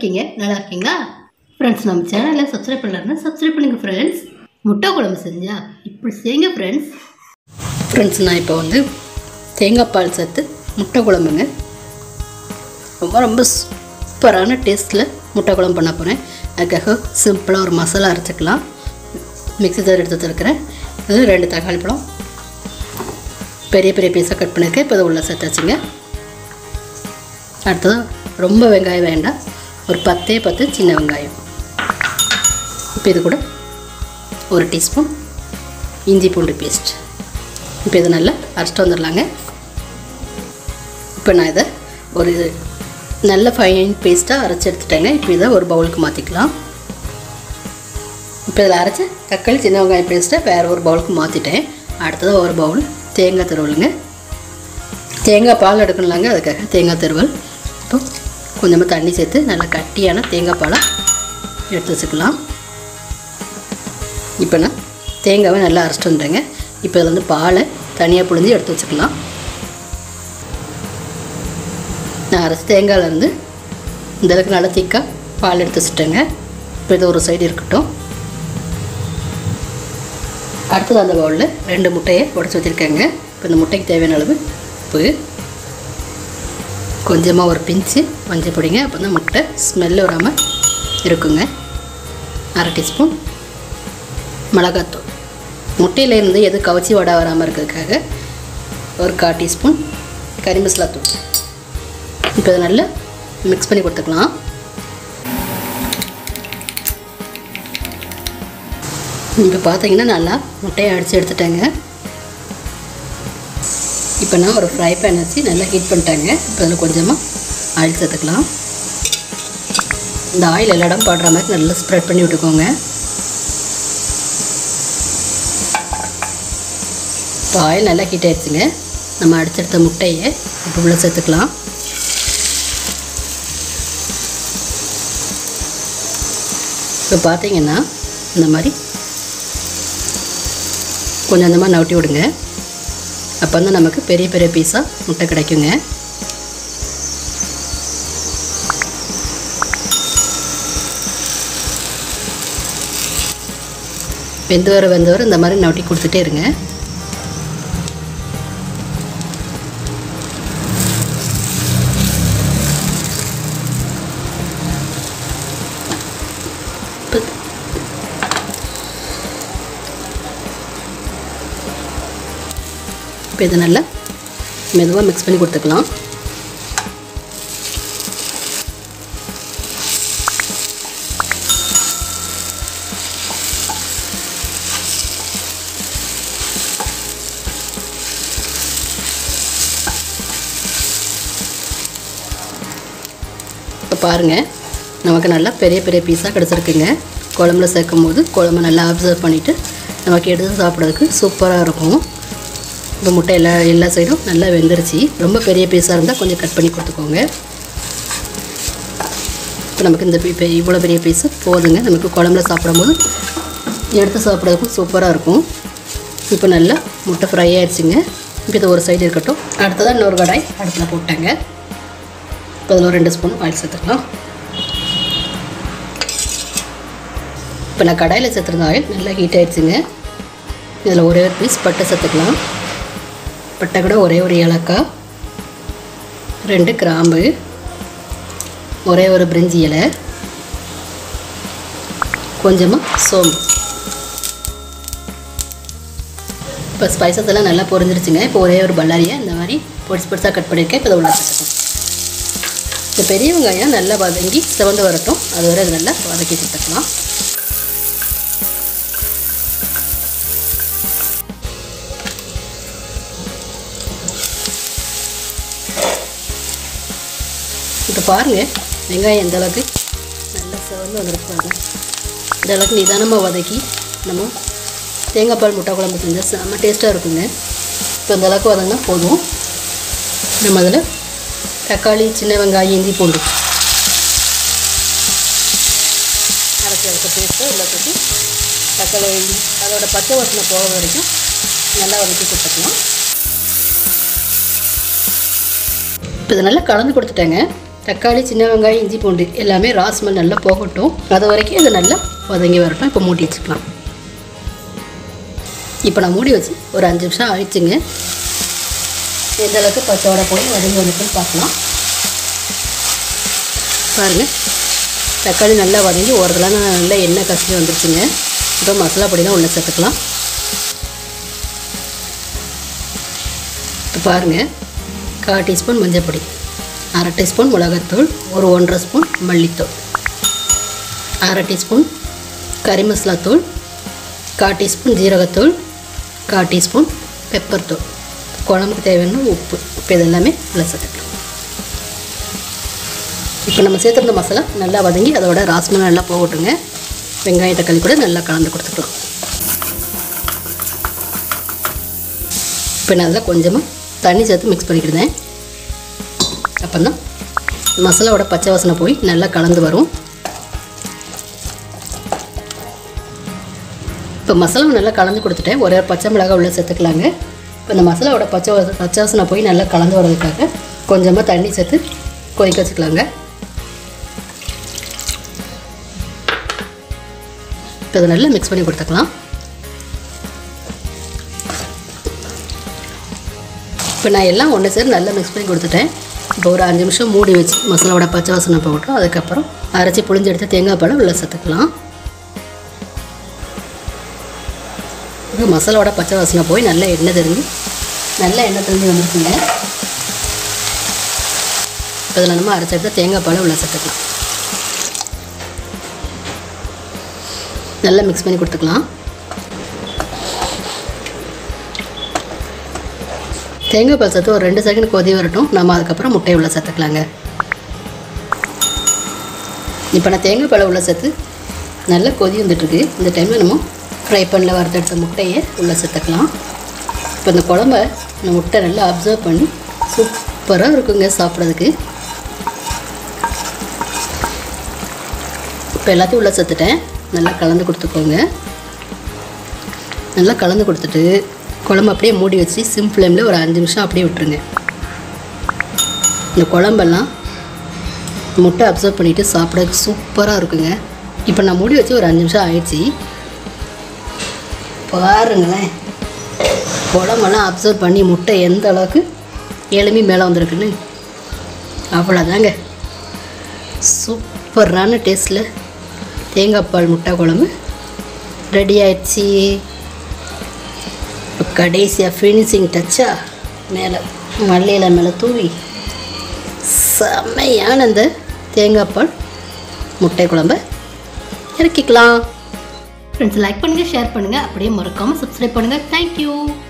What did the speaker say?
இருக்கீங்க நல்லா இருக்கீங்களா ஃப்ரெண்ட்ஸ் நம்ம சேனலில் சப்ஸ்கிரைப் பண்ணலன்னா சப்ஸ்கிரைப் பண்ணுங்கள் ஃப்ரெண்ட்ஸ் முட்டை குழம்பு செஞ்சா இப்படி செய்யுங்க ஃப்ரெண்ட்ஸ் ஃப்ரெண்ட்ஸ் நான் இப்போ வந்து தேங்காய் பால் சேர்த்து முட்டை குழம்புங்க ரொம்ப ரொம்ப சூப்பரான டேஸ்ட்டில் முட்டை குழம்பு பண்ண போகிறேன் அதுக்காக சிம்பிளாக ஒரு மசாலா அரைச்சிக்கலாம் மிக்ஸி ஜார் எடுத்து வச்சுருக்கிறேன் அது ரெண்டு தக்காளி பழம் பெரிய பெரிய பீஸாக கட் பண்ணியிருக்கேன் இப்போ அதை உள்ள சேர்த்தாச்சுங்க அடுத்தது ரொம்ப வெங்காயம் வேண்டாம் ஒரு பத்தே பத்து சின்ன வெங்காயம் இப்போ இது கூட ஒரு டீஸ்பூன் இஞ்சி பூண்டு பேஸ்ட் இப்போ இது நல்லா அரைச்சிட்டு வந்துடலாங்க இப்போ நான் இதை ஒரு நல்ல ஃபைன் பேஸ்ட்டாக அரைச்சி எடுத்துட்டேங்க இப்போ இதை ஒரு பவுலுக்கு மாற்றிக்கலாம் இப்போ இதில் அரைச்ச தக்காளி சின்ன வெங்காயம் பேஸ்ட்டை வேறு ஒரு பவுலுக்கு மாற்றிட்டேன் அடுத்ததாக ஒரு பவுல் தேங்காய் துருவலுங்க தேங்காய் பால் எடுக்கணும்லாங்க அதுக்காக தேங்காய் துருவல் இப்போ கொஞ்சமாக தண்ணி சேர்த்து நல்லா கட்டியான தேங்காய் பாலை எடுத்து வச்சுக்கலாம் இப்போ நான் தேங்காவை நல்லா அரைச்சிட்டு வந்துட்டேங்க இப்போ இதில் வந்து பாலை தனியாக புழிஞ்சு எடுத்து வச்சுக்கலாம் நான் அரைச்சி தேங்காயிலேருந்து இந்த அளவுக்கு நல்லா திக்காக பால் எடுத்து வச்சுட்டேங்க இப்போ இது ஒரு சைடு இருக்கட்டும் அடுத்தது அந்த பவுலில் ரெண்டு முட்டையை உடச்சி வச்சுருக்கேங்க இப்போ இந்த முட்டைக்கு தேவையான அளவு உப்பு கொஞ்சமாக ஒரு பிஞ்சு மஞ்சள் பொடிங்க அப்போ தான் முட்டை ஸ்மெல் வராமல் இருக்குங்க அரை டீஸ்பூன் மிளகாத்தூள் முட்டையிலேருந்து எது கவச்சி வடை வராமல் இருக்கிறதுக்காக ஒரு கால் டீஸ்பூன் கறி மசாலா தூள் இப்போ இதை நல்லா மிக்ஸ் பண்ணி கொடுத்துக்கலாம் இப்போ பார்த்தீங்கன்னா நல்லா முட்டையை அடித்து எடுத்துட்டேங்க இப்போ நான் ஒரு ஃப்ரை பேன் வச்சு நல்லா ஹீட் பண்ணிட்டேங்க இப்போ அதில் கொஞ்சமாக ஆயில் சேர்த்துக்கலாம் இந்த ஆயில் எல்லா இடம் படுற மாதிரி நல்லா ஸ்ப்ரெட் பண்ணி விட்டுக்கோங்க இப்போ ஆயில் நல்லா ஹீட் ஆயிடுச்சுங்க நம்ம அடிச்செடுத்த முட்டையை இப்போ உள்ளே சேர்த்துக்கலாம் இப்போ பார்த்தீங்கன்னா இந்த மாதிரி கொஞ்சம் அந்த மாதிரி நவுட்டி விடுங்க அப்போ வந்து நமக்கு பெரிய பெரிய பீஸாக முட்டை கிடைக்குங்க வெந்து வர வெந்து வர இந்த மாதிரி நவுட்டி கொடுத்துட்டே இருங்க இப்போ இதை நல்லா மெதுவாக மிக்ஸ் பண்ணி கொடுத்துக்கலாம் இப்போ பாருங்கள் நமக்கு நல்லா பெரிய பெரிய பீஸாக கிடச்சிருக்குங்க குழம்புல சேர்க்கும் போது குழம்பு நல்லா அப்சர்வ் பண்ணிவிட்டு நமக்கு எடுத்து சாப்பிட்றதுக்கு சூப்பராக இருக்கும் இப்போ முட்டை எல்லா எல்லா சைடும் நல்லா வெந்துருச்சு ரொம்ப பெரிய பீஸாக இருந்தால் கொஞ்சம் கட் பண்ணி கொடுத்துக்கோங்க இப்போ நமக்கு இந்த இப்போ இவ்வளோ பெரிய பீஸு போதுங்க நமக்கு குழம்புல சாப்பிடும்போது எடுத்து சாப்பிட்றதுக்கும் சூப்பராக இருக்கும் இப்போ நல்லா முட்டை ஃப்ரை ஆயிடுச்சுங்க இப்போ இது ஒரு சைடு இருக்கட்டும் அடுத்ததாக இன்னொரு கடாய் அடுப்பில் போட்டாங்க இப்போ அதில் ஒரு ரெண்டு ஸ்பூன் ஆயில் சேர்த்துக்கலாம் இப்போ நான் கடாயில் சேர்த்துருந்த ஆயில் நல்லா ஹீட் ஆயிடுச்சுங்க இதில் ஒரே ஒரு பீஸ் பட்டை சேர்த்துக்கலாம் பட்டை கூட ஒரே ஒரு ஏலக்காய் ரெண்டு கிராம்பு ஒரே ஒரு பிரிஞ்சி இலை கொஞ்சமாக சோம்பு இப்போ ஸ்பைசஸ் எல்லாம் நல்லா பொரிஞ்சிருச்சுங்க இப்போ ஒரே ஒரு பல்லாரியை இந்த மாதிரி பொடிசு பொடிசாக கட் பண்ணியிருக்கேன் இப்போ இதை உள்ள சேர்த்துக்கலாம் இந்த பெரிய வெங்காயம் நல்லா வதங்கி சிவந்து வரட்டும் அது வரை அது நல்லா வதக்கி கொடுத்துக்கலாம் இப்போ பாருங்கள் வெங்காயம் எந்த அளவுக்கு நல்லா சிவந்து வந்துருப்பாங்க இந்த அளவுக்கு நிதானமாக வதக்கி நம்ம தேங்காய் பால் முட்டை குழம்பு செஞ்சால் செம்ம டேஸ்ட்டாக இருக்குங்க இப்போ இந்த அளவுக்கு வதங்கினா போதும் நம்ம அதில் தக்காளி சின்ன வெங்காயம் இஞ்சி பூண்டு அரைச்சி எடுத்த பேஸ்ட்டு உள்ள கொட்டி தக்காளி அதோட பச்சை வாசனை போக வரைக்கும் நல்லா வதக்கி கொடுத்துக்கலாம் இப்போ இதை நல்லா கலந்து கொடுத்துட்டேங்க தக்காளி சின்ன வெங்காயம் இஞ்சி பூண்டு எல்லாமே ரா ஸ்மெல் நல்லா போகட்டும் அது வரைக்கும் இது நல்லா வதங்கி வரட்டும் இப்போ மூடி வச்சுக்கலாம் இப்போ நான் மூடி வச்சு ஒரு அஞ்சு நிமிஷம் ஆயிடுச்சுங்க எந்த அளவுக்கு பச்சோட போய் வதங்கி வந்துட்டுன்னு பார்க்கலாம் பாருங்கள் தக்காளி நல்லா வதங்கி ஓரத்தில் நல்லா எண்ணெய் கசிஞ்சு வந்துருச்சுங்க இப்போ மசாலா பொடிலாம் உள்ள சேர்த்துக்கலாம் இப்போ பாருங்கள் கால் டீஸ்பூன் மஞ்சள் பொடி அரை டீஸ்பூன் மிளகாத்தூள் ஒரு ஒன்றரை ஸ்பூன் மல்லித்தூள் அரை டீஸ்பூன் கறி மசாலா தூள் கால் டீஸ்பூன் ஜீரகத்தூள் கால் டீஸ்பூன் பெப்பர் தூள் குழம்புக்கு தேவையான உப்பு இப்போ இதெல்லாமே உள்ள சேர்த்துக்கலாம் இப்போ நம்ம சேர்த்துருந்த மசாலா நல்லா வதங்கி அதோட ராஸ்மலை நல்லா போகட்டுங்க வெங்காயம் தக்காளி கூட நல்லா கலந்து கொடுத்துக்கலாம் இப்போ நான் அதில் கொஞ்சமாக தண்ணி சேர்த்து மிக்ஸ் பண்ணிக்கிடுதேன் அப்போ தான் மசாலாவோட பச்சை வாசனை போய் நல்லா கலந்து வரும் இப்போ மசாலாவை நல்லா கலந்து கொடுத்துட்டேன் ஒரே பச்சை மிளகாய் உள்ளே சேர்த்துக்கலாங்க இப்போ இந்த மசாலாவோட பச்சை வாச பச்சை வாசனை போய் நல்லா கலந்து வர்றதுக்காக கொஞ்சமாக தண்ணி சேர்த்து கொதிக்க வச்சுக்கலாங்க இப்போ இதை நல்லா மிக்ஸ் பண்ணி கொடுத்துக்கலாம் இப்போ நான் எல்லாம் ஒன்று சேர் நல்லா மிக்ஸ் பண்ணி கொடுத்துட்டேன் இப்போ ஒரு அஞ்சு நிமிஷம் மூடி வச்சு மசாலாவோட பச்சை வாசனை போகட்டும் அதுக்கப்புறம் அரைச்சி புளிஞ்சு எடுத்து தேங்காய் பழம் உள்ள சேர்த்துக்கலாம் இப்போ மசாலாவோட பச்சை வாசனை போய் நல்லா எண்ணெய் தெரிஞ்சு நல்லா எண்ணெய் தெரிஞ்சு வந்துருக்குங்க இப்போ இதில் நம்ம அரைச்சி எடுத்து தேங்காய் பழம் உள்ள சேர்த்துக்கலாம் நல்லா மிக்ஸ் பண்ணி கொடுத்துக்கலாம் தேங்காய் பால் சேர்த்து ஒரு ரெண்டு செகண்ட் கொதி வரட்டும் நம்ம அதுக்கப்புறம் முட்டையை உள்ள சேர்த்துக்கலாங்க இப்போ நான் தேங்காய் பாலை உள்ள சேர்த்து நல்லா கொதி வந்துட்டுருக்கு இந்த டைமில் நம்ம ஃப்ரை பண்ணல வறுத்தெடுத்த முட்டையை உள்ள சேர்த்துக்கலாம் இப்போ இந்த குழம்ப இந்த முட்டை நல்லா அப்சர்வ் பண்ணி சூப்பராக இருக்குங்க சாப்பிட்றதுக்கு இப்போ எல்லாத்தையும் உள்ள சேர்த்துட்டேன் நல்லா கலந்து கொடுத்துக்கோங்க நல்லா கலந்து கொடுத்துட்டு குழம்பு அப்படியே மூடி வச்சு சிம் ஃப்ளேமில் ஒரு அஞ்சு நிமிஷம் அப்படியே விட்டுருங்க இந்த குழம்பெல்லாம் முட்டை அப்சர்வ் பண்ணிவிட்டு சாப்பிட சூப்பராக இருக்குங்க இப்போ நான் மூடி வச்சு ஒரு அஞ்சு நிமிஷம் ஆயிடுச்சு பாருங்களேன் குழம்பெல்லாம் அப்சர்வ் பண்ணி முட்டை எந்த அளவுக்கு எலும்பி மேலே வந்திருக்குன்னு அவ்வளோதாங்க சூப்பரான டேஸ்ட்டில் தேங்காய் பால் முட்டை குழம்பு ரெடி ஆயிடுச்சு இப்போ கடைசியாக ஃபினிஷிங் டச்சா மேலே மல்லியில் மேலே தூவி செம்மையான இந்த தேங்காய் பால் முட்டை குழம்ப இறக்கிக்கலாம் ஃப்ரெண்ட்ஸ் லைக் பண்ணுங்கள் ஷேர் பண்ணுங்கள் அப்படியே மறக்காமல் சப்ஸ்கிரைப் பண்ணுங்கள் தேங்க்யூ